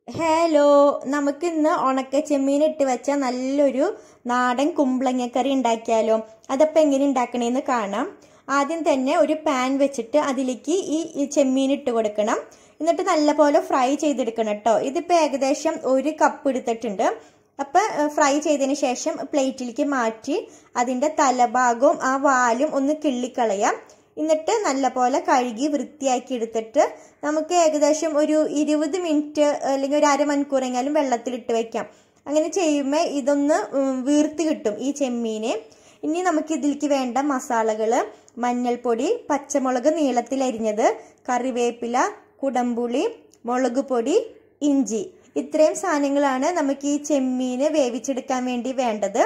hello നമുക്ക് ഇന്ന് ഉണക്ക ചെമ്മീൻ ഇട്ട് വെച്ച നല്ലൊരു നാടൻ കുമ്പളങ്ങക്കറി ഉണ്ടാക്കിയാലോ അതപ്പോൾ എങ്ങനെ ഉണ്ടാക്കണേന്ന് കാണാം ആദ്യം തന്നെ ഒരു പാൻ വെച്ചിട്ട് അതിലേക്ക് ഈ ഈ ചെമ്മീൻ ഇട്ട് കൊടുക്കണം എന്നിട്ട് നല്ലപോലെ ഫ്രൈ ചെയ്തെടുക്കണം കേട്ടോ ഇതിപ്പോൾ ഏകദേശം ഒരു കപ്പ് എടുത്തിട്ടുണ്ട് അപ്പം ഫ്രൈ ചെയ്തതിന് ശേഷം പ്ലേറ്റിലേക്ക് മാറ്റി അതിൻ്റെ തലഭാഗവും ആ വാലും ഒന്ന് കിള്ളിക്കളയാം എന്നിട്ട് നല്ലപോലെ കഴുകി വൃത്തിയാക്കി എടുത്തിട്ട് നമുക്ക് ഏകദേശം ഒരു ഇരുപത് മിനിറ്റ് അല്ലെങ്കിൽ ഒരു അരമണിക്കൂറെങ്കിലും വെള്ളത്തിലിട്ട് വെക്കാം അങ്ങനെ ചെയ്യുമ്പോൾ ഇതൊന്ന് വീർത്ത് കിട്ടും ഈ ചെമ്മീനെ ഇനി നമുക്ക് ഇതിലേക്ക് വേണ്ട മസാലകൾ മഞ്ഞൾപ്പൊടി പച്ചമുളക് നീളത്തിൽ അരിഞ്ഞത് കറിവേപ്പില കുടംപുളി മുളക് പൊടി ഇഞ്ചി ഇത്രയും സാധനങ്ങളാണ് നമുക്ക് ഈ ചെമ്മീന് വേവിച്ചെടുക്കാൻ വേണ്ടി വേണ്ടത്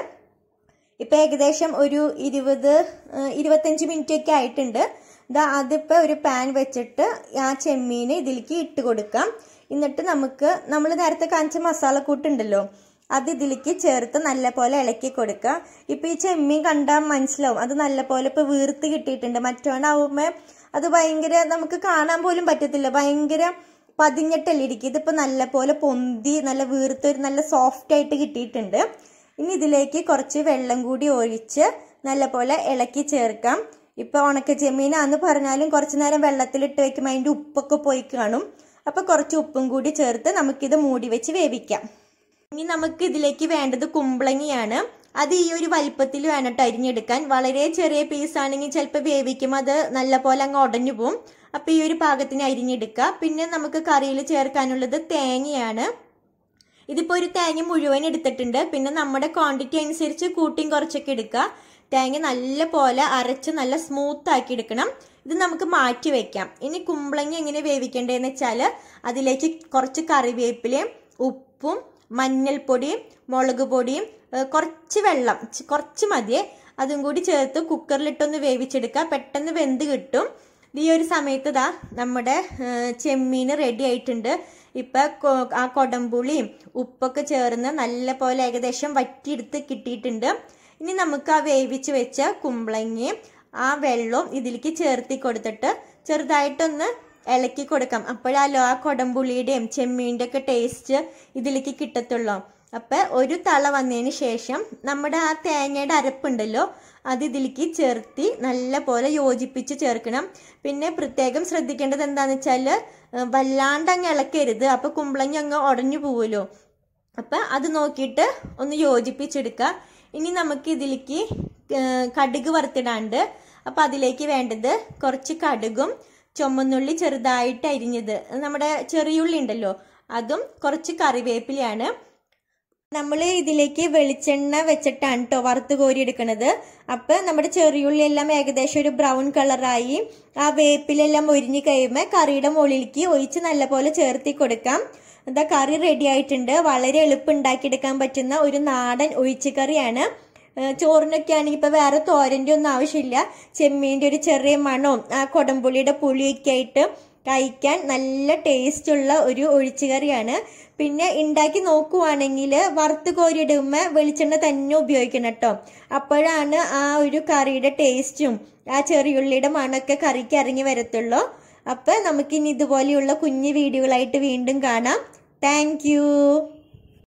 ഇപ്പം ഏകദേശം ഒരു ഇരുപത് ഇരുപത്തഞ്ച് മിനിറ്റ് ഒക്കെ ആയിട്ടുണ്ട് ഇതാ അതിപ്പോൾ ഒരു പാൻ വെച്ചിട്ട് ആ ചെമ്മീന് ഇതിലേക്ക് ഇട്ട് കൊടുക്കാം എന്നിട്ട് നമുക്ക് നമ്മൾ നേരത്തെ കാണിച്ച മസാലക്കൂട്ടുണ്ടല്ലോ അത് ഇതിലേക്ക് ചേർത്ത് നല്ലപോലെ ഇളക്കി കൊടുക്കുക ഇപ്പം ഈ ചെമ്മീൻ കണ്ടാൽ മനസ്സിലാവും അത് നല്ലപോലെ ഇപ്പോൾ വീർത്ത് കിട്ടിയിട്ടുണ്ട് മറ്റോണ്ടാവുമ്പോൾ അത് ഭയങ്കര നമുക്ക് കാണാൻ പോലും പറ്റത്തില്ല ഭയങ്കര പതിഞ്ഞിട്ടല്ലേ ഇരിക്കും ഇതിപ്പോൾ നല്ലപോലെ പൊന്തി നല്ല വീർത്തൊരു നല്ല സോഫ്റ്റ് ആയിട്ട് കിട്ടിയിട്ടുണ്ട് ഇനി ഇതിലേക്ക് കുറച്ച് വെള്ളം കൂടി ഒഴിച്ച് നല്ലപോലെ ഇളക്കി ചേർക്കാം ഇപ്പൊ ഉണക്ക ചെമ്മീനാന്ന് പറഞ്ഞാലും കുറച്ചു നേരം വെള്ളത്തിലിട്ട് വെക്കുമ്പോൾ അതിന്റെ ഉപ്പൊക്കെ പോയി കാണും അപ്പൊ കുറച്ച് ഉപ്പും കൂടി ചേർത്ത് നമുക്കിത് മൂടി വെച്ച് വേവിക്കാം ഇനി നമുക്ക് ഇതിലേക്ക് വേണ്ടത് കുമ്പളങ്ങിയാണ് അത് ഈ ഒരു വലിപ്പത്തിൽ വേണം കേട്ടോ അരിഞ്ഞെടുക്കാൻ വളരെ ചെറിയ പീസാണെങ്കിൽ ചിലപ്പോൾ വേവിക്കുമ്പോൾ അത് നല്ലപോലെ അങ്ങ് ഉടഞ്ഞു പോവും അപ്പൊ ഈ ഒരു പാകത്തിന് അരിഞ്ഞെടുക്കുക പിന്നെ നമുക്ക് കറിയിൽ ചേർക്കാനുള്ളത് തേങ്ങയാണ് ഇതിപ്പോൾ ഒരു തേങ്ങ മുഴുവൻ എടുത്തിട്ടുണ്ട് പിന്നെ നമ്മുടെ ക്വാണ്ടിറ്റി അനുസരിച്ച് കൂട്ടിയും കുറച്ചൊക്കെ എടുക്കുക തേങ്ങ നല്ല പോലെ അരച്ച് നല്ല സ്മൂത്ത് ആക്കി എടുക്കണം ഇത് നമുക്ക് മാറ്റി വെക്കാം ഇനി കുമ്പളങ്ങ എങ്ങനെ വേവിക്കേണ്ടതെന്ന് വെച്ചാൽ അതിലേക്ക് കുറച്ച് കറിവേപ്പിലയും ഉപ്പും മഞ്ഞൾപ്പൊടിയും മുളക് പൊടിയും കുറച്ച് വെള്ളം കുറച്ച് മതിയെ അതും കൂടി ചേർത്ത് കുക്കറിലിട്ടൊന്ന് വേവിച്ചെടുക്കുക പെട്ടെന്ന് വെന്ത് കിട്ടും ഈ ഒരു സമയത്ത് ഇതാ നമ്മുടെ ചെമ്മീൻ റെഡി ആയിട്ടുണ്ട് ഇപ്പം ആ കൊടമ്പുളിയും ഉപ്പൊക്കെ ചേർന്ന് നല്ല പോലെ ഏകദേശം വറ്റിയെടുത്ത് കിട്ടിയിട്ടുണ്ട് ഇനി നമുക്ക് ആ വേവിച്ച് വെച്ച കുമ്പളങ്ങയും ആ വെള്ളവും ഇതിലേക്ക് ചേർത്തി കൊടുത്തിട്ട് ചെറുതായിട്ടൊന്ന് ഇളക്കി കൊടുക്കാം അപ്പോഴല്ലോ ആ കൊടമ്പുളിയുടെയും ചെമ്മീൻ്റെ ഒക്കെ ടേസ്റ്റ് ഇതിലേക്ക് കിട്ടത്തുള്ളൂ അപ്പം ഒരു തള വന്നതിന് ശേഷം നമ്മുടെ ആ തേങ്ങയുടെ അരപ്പുണ്ടല്ലോ അത് ഇതിലേക്ക് ചേർത്തി നല്ല പോലെ യോജിപ്പിച്ച് ചേർക്കണം പിന്നെ പ്രത്യേകം ശ്രദ്ധിക്കേണ്ടത് എന്താണെന്ന് വെച്ചാൽ വല്ലാണ്ട് അങ്ങ് ഇളക്കരുത് അപ്പോൾ കുമ്പളങ്ങ അങ്ങ് ഉടഞ്ഞു പോവുമല്ലോ അപ്പം അത് നോക്കിയിട്ട് ഒന്ന് യോജിപ്പിച്ചെടുക്കുക ഇനി നമുക്ക് ഇതിലേക്ക് കടുക് വറുത്തിടാണ്ട് അപ്പം അതിലേക്ക് വേണ്ടത് കുറച്ച് കടുകും ചുമന്നുള്ളി ചെറുതായിട്ട് അരിഞ്ഞത് നമ്മുടെ ചെറിയുള്ളി ഉണ്ടല്ലോ അതും കുറച്ച് കറിവേപ്പിലയാണ് നമ്മൾ ഇതിലേക്ക് വെളിച്ചെണ്ണ വെച്ചിട്ടാണ് കേട്ടോ വറുത്ത് കോരി എടുക്കുന്നത് അപ്പം നമ്മുടെ ചെറിയുള്ളി എല്ലാം ഏകദേശം ഒരു ബ്രൗൺ കളറായി ആ വേപ്പിലെല്ലാം ഒരിഞ്ഞ് കഴിയുമ്പോൾ കറിയുടെ മുകളിലേക്ക് ഒഴിച്ച് നല്ലപോലെ ചേർത്തി കൊടുക്കാം എന്താ കറി റെഡി ആയിട്ടുണ്ട് വളരെ എളുപ്പം ഉണ്ടാക്കിയെടുക്കാൻ പറ്റുന്ന ഒരു നാടൻ ഒഴിച്ച് കറിയാണ് ചോറിനൊക്കെ ആണെങ്കിൽ ഇപ്പോൾ വേറെ തോരൻ്റെ ഒന്നും ആവശ്യമില്ല ചെമ്മീൻ്റെ ഒരു ചെറിയ മണവും ആ കൊടംപുളിയുടെ പുളിയൊക്കെ ആയിട്ട് കഴിക്കാൻ നല്ല ടേസ്റ്റുള്ള ഒരു ഒഴിച്ചുകറിയാണ് പിന്നെ ഉണ്ടാക്കി നോക്കുവാണെങ്കിൽ വറുത്ത് കോരിയിടുമ്പോൾ വെളിച്ചെണ്ണ തന്നെ ഉപയോഗിക്കണം കേട്ടോ അപ്പോഴാണ് ആ ഒരു കറിയുടെ ടേസ്റ്റും ആ ചെറിയുള്ളിയുടെ മണമൊക്കെ കറിക്ക് ഇറങ്ങി വരത്തുള്ളൂ അപ്പം നമുക്കിനി ഇതുപോലെയുള്ള കുഞ്ഞു വീഡിയോകളായിട്ട് വീണ്ടും കാണാം താങ്ക്